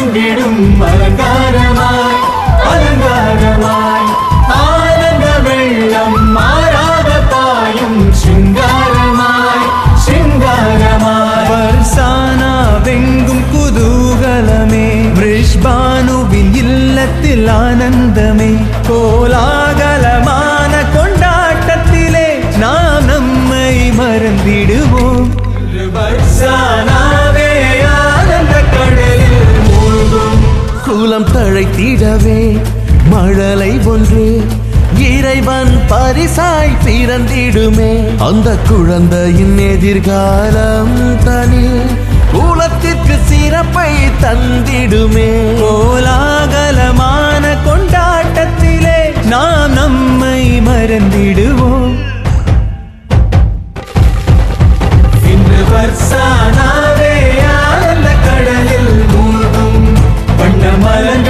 பொங்கிடும் அலங்காரமாய் அலங்காரமாய் ஆனந்த வெள்ளம் மாறாத பாயும் சிங்காரமாய் சிங்காரமாய் பர்சானா வெங்கும் குதூகலமே ரிஷ்பானுவின் இல்லத்தில் ஆனந்தமே கோலாகலமான கொண்டாட்டத்திலே நாம் நம்மை மறந்திடுவோம் பர்சானாவே ஆனந்த கடலில் மூழ்கும் குலம் தழைத்திடவே மழலை ஒன்று இறைவன் பரிசாய் பிறந்திடுமே அந்த குழந்தையின் எதிர்காலம் தனி குலத்திற்கு சிறப்பை தந்திடுமே கோலாகலமான கொண்டாட்டத்திலே நாம் நம்மை மறந்திடுவோம் இன்று வர்சானாவே ஆனந்த கடலில் மூழ்கும் வண்ண மலங்க